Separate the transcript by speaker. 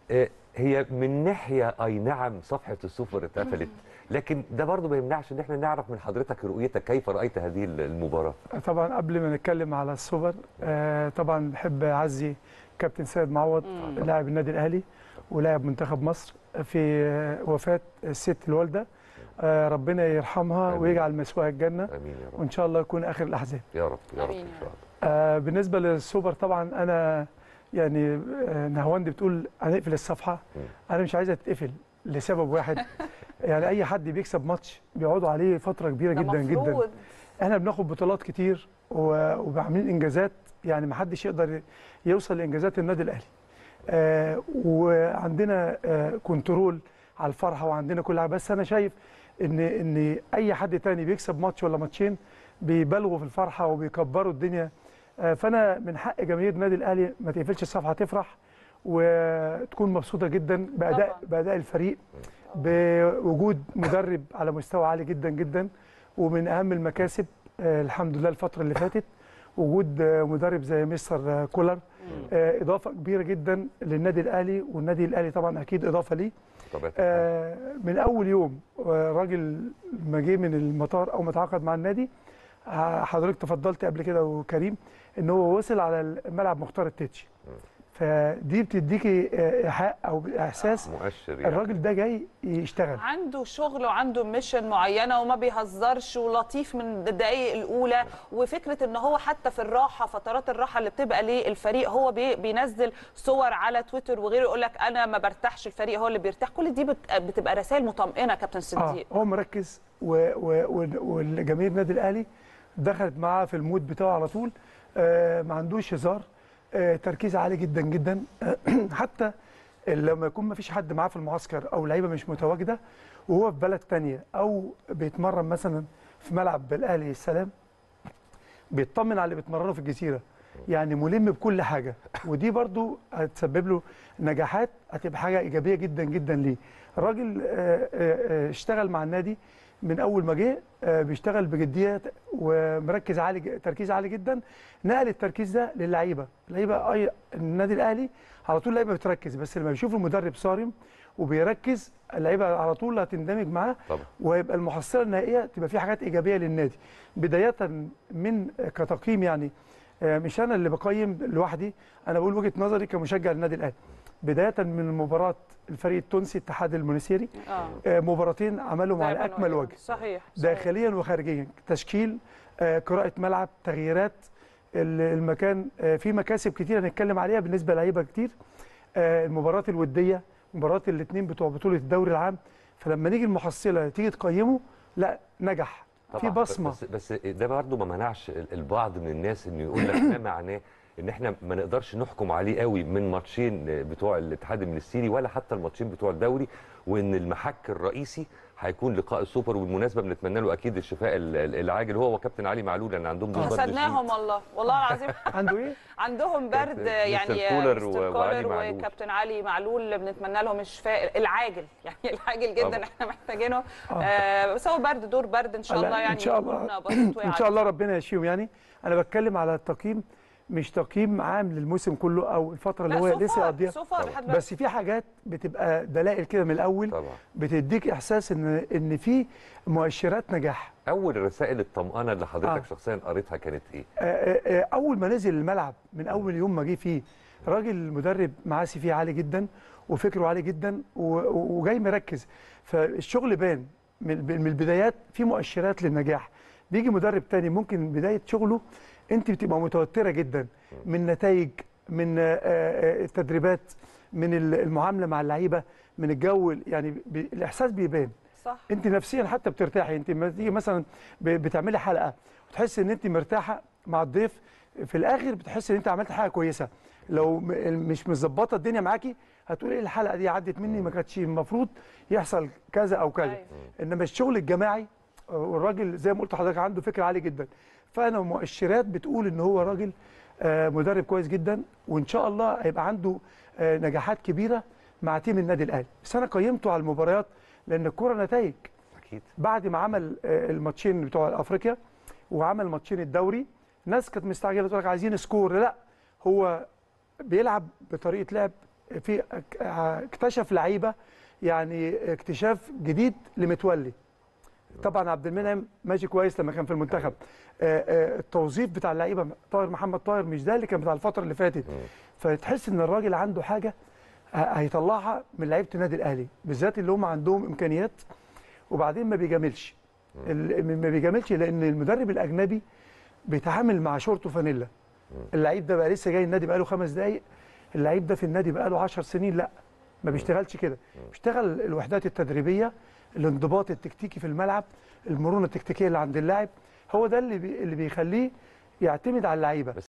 Speaker 1: آه، هي من ناحيه اي نعم صفحه السوبر اتقفلت لكن ده برضو ما يمنعش ان احنا نعرف من حضرتك رؤيتك كيف رايت هذه المباراه
Speaker 2: طبعا قبل ما نتكلم على السوبر آه طبعا بحب اعزي كابتن سيد معوض لاعب النادي الاهلي ولاعب منتخب مصر في آه، وفاه الست الوالده آه ربنا يرحمها
Speaker 1: آمين.
Speaker 2: ويجعل مسواها الجنه
Speaker 1: امين يا رب
Speaker 2: وان شاء الله يكون اخر الاحزان
Speaker 1: يا رب يا رب
Speaker 3: آمين
Speaker 1: ان
Speaker 3: يا
Speaker 1: شاء
Speaker 3: رب.
Speaker 1: الله
Speaker 2: آه بالنسبه للسوبر طبعا انا يعني آه، نهواند بتقول هنقفل الصفحه
Speaker 1: مم.
Speaker 2: انا مش عايزها تتقفل لسبب واحد يعني اي حد بيكسب ماتش بيقعدوا عليه فتره كبيره
Speaker 3: ده
Speaker 2: جدا جدا
Speaker 3: مفروض.
Speaker 2: احنا بناخد بطولات كتير و- وبعملين انجازات يعني ما حدش يقدر يوصل لانجازات النادي الاهلي آه وعندنا آه كنترول على الفرحه وعندنا كل حاجه بس انا شايف ان ان اي حد تاني بيكسب ماتش ولا ماتشين بيبالغوا في الفرحه وبيكبروا الدنيا آه فانا من حق جماهير النادي الاهلي ما تقفلش الصفحه تفرح وتكون مبسوطه جدا باداء
Speaker 3: طبعاً.
Speaker 2: باداء الفريق بوجود مدرب على مستوى عالي جدا جدا ومن اهم المكاسب آه، الحمد لله الفتره اللي فاتت وجود آه، مدرب زي مستر آه، كولر آه، اضافه كبيره جدا للنادي الاهلي والنادي الاهلي طبعا اكيد اضافه ليه
Speaker 1: طبيعة الحال.
Speaker 2: آه، من اول يوم آه، راجل ما جه من المطار او ما تعاقد مع النادي آه، حضرتك تفضلت قبل كده وكريم ان هو وصل على الملعب مختار التتش فدي بتديكي آه، ايحاء او احساس
Speaker 1: مؤشر يعني
Speaker 2: الراجل ده جاي يشتغل
Speaker 3: عنده شغل وعنده ميشن معينه وما بيهزرش ولطيف من الدقائق الاولى وفكره ان هو حتى في الراحه فترات الراحه اللي بتبقى للفريق هو بي بينزل صور على تويتر وغيره يقول لك انا ما برتاحش الفريق هو اللي بيرتاح كل دي بت- بتبقى رسائل مطمئنه كابتن
Speaker 2: اه
Speaker 3: صديق
Speaker 2: هو مركز و- و- و- والجماهير النادي الاهلي دخلت معاه في المود بتاعه على طول آه ما عندوش هزار آه تركيز عالي جدا جدا آه حتى لما يكون ما فيش حد معاه في المعسكر او لعيبه مش متواجده وهو في بلد تانية او بيتمرن مثلا في ملعب الاهلي السلام بيطمن على اللي بيتمرنوا في الجزيره يعني ملم بكل حاجه ودي برضو هتسبب له نجاحات هتبقى حاجه ايجابيه جدا جدا ليه الراجل آه، آه، آه، اشتغل مع النادي من اول ما جه آه، بيشتغل بجديه ومركز عالي ج- تركيز عالي جدا نقل التركيز ده للعيبه اللعيبه اي النادي الاهلي على طول اللعيبه بتركز بس لما بيشوف المدرب صارم وبيركز اللعيبه على طول هتندمج معاه
Speaker 1: طبعا
Speaker 2: ويبقى المحصله النهائيه تبقى في حاجات ايجابيه للنادي بدايه من كتقييم يعني آه، مش انا اللي بقيم لوحدي انا بقول وجهه نظري كمشجع للنادي الاهلي بدايه من مباراه الفريق التونسي اتحاد المنسيري
Speaker 3: اه
Speaker 2: آه، مباراتين عملهم على
Speaker 3: دايماً
Speaker 2: اكمل
Speaker 3: وجه.
Speaker 2: وجه
Speaker 3: صحيح صحيح.
Speaker 2: داخليا وخارجيا تشكيل آه، قراءه ملعب تغييرات ال- المكان آه، في مكاسب كتير هنتكلم عليها بالنسبه للعيبه كتير آه، المباريات الوديه مباريات الاثنين بتوع بطوله الدوري العام فلما نيجي المحصله تيجي تقيمه لا نجح في
Speaker 1: طبعاً.
Speaker 2: بصمه
Speaker 1: بس بس ده برضه ما منعش ال- البعض من الناس انه يقول لك ما معناه ان احنا ما نقدرش نحكم عليه قوي من ماتشين بتوع الاتحاد المنستيري ولا حتى الماتشين بتوع الدوري وان المحك الرئيسي هيكون لقاء السوبر وبالمناسبه بنتمنى له اكيد الشفاء ال- ال- العاجل هو وكابتن علي معلول لان عندهم دور برد
Speaker 3: حسدناهم
Speaker 1: شديد.
Speaker 3: والله والله العظيم
Speaker 2: عنده ايه؟
Speaker 3: عندهم برد
Speaker 1: مستر
Speaker 3: يعني
Speaker 1: كولر
Speaker 3: مستر
Speaker 1: و- وعلي
Speaker 3: كولر
Speaker 1: معلول.
Speaker 3: وكابتن علي معلول بنتمنى لهم الشفاء العاجل يعني العاجل جدا
Speaker 1: طبعا.
Speaker 3: احنا محتاجينه
Speaker 2: آه.
Speaker 3: آه بس هو برد دور برد ان شاء
Speaker 2: لا،
Speaker 3: الله يعني
Speaker 2: ان شاء الله
Speaker 3: يكون بسيط
Speaker 2: ان
Speaker 3: ويعدي.
Speaker 2: شاء الله ربنا يشفيهم يعني انا بتكلم على التقييم مش تقييم عام للموسم كله او الفتره اللي
Speaker 3: لا
Speaker 2: هو
Speaker 3: سو
Speaker 2: لسه
Speaker 3: فار-
Speaker 2: يقضيها
Speaker 3: سو فار
Speaker 1: طبعا.
Speaker 3: لحد دلوقتي.
Speaker 2: بس في حاجات بتبقى دلائل كده من الاول
Speaker 1: طبعا
Speaker 2: بتديك احساس ان ان في مؤشرات نجاح
Speaker 1: اول رسائل الطمانه اللي حضرتك
Speaker 2: آه.
Speaker 1: شخصيا قريتها كانت ايه؟
Speaker 2: آه، آه، آه، اول ما نزل الملعب من اول يوم ما جه فيه راجل مدرب معاه سي في عالي جدا وفكره عالي جدا و- و- وجاي مركز فالشغل بان من من البدايات في مؤشرات للنجاح بيجي مدرب تاني ممكن بدايه شغله انت بتبقى متوتره جدا من نتائج من آه، آه، التدريبات من ال- المعامله مع اللعيبه من الجو يعني بي- الاحساس بيبان
Speaker 3: صح
Speaker 2: انت نفسيا حتى بترتاحي انت لما تيجي مثلا ب- بتعملي حلقه وتحسي ان انت مرتاحه مع الضيف في الاخر بتحسي ان انت عملت حاجه كويسه لو م- مش مظبطه الدنيا معاكي هتقولي ايه الحلقه دي عدت مني ما كانتش المفروض يحصل كذا او كذا
Speaker 3: أيوة.
Speaker 2: انما الشغل الجماعي آه، والراجل زي ما قلت لحضرتك عنده فكره عاليه جدا فانا مؤشرات بتقول ان هو راجل آه، مدرب كويس جدا وان شاء الله هيبقى عنده آه، نجاحات كبيره مع تيم النادي الاهلي بس انا قيمته على المباريات لان الكره نتائج
Speaker 1: اكيد
Speaker 2: بعد ما عمل آه، الماتشين بتوع افريقيا وعمل ماتشين الدوري ناس كانت مستعجله تقول لك عايزين سكور لا هو بيلعب بطريقه لعب في اك- اكتشف لعيبه يعني اكتشاف جديد لمتولي طبعا عبد المنعم ماشي كويس لما كان في المنتخب آه، آه، التوظيف بتاع اللعيبه طاهر محمد طاهر مش ده اللي كان بتاع الفتره اللي فاتت فتحس ان الراجل عنده حاجه ه- هيطلعها من لعيبه النادي الاهلي بالذات اللي هم عندهم امكانيات وبعدين ما بيجاملش ال- ما بيجاملش لان المدرب الاجنبي بيتعامل مع شورت وفانيلا اللعيب ده بقى لسه جاي النادي بقاله خمس دقايق اللعيب ده في النادي بقاله 10 سنين لا ما بيشتغلش كده بيشتغل الوحدات التدريبيه الانضباط التكتيكي في الملعب المرونه التكتيكيه اللي عند اللاعب هو ده اللي بي اللي بيخليه يعتمد على اللعيبه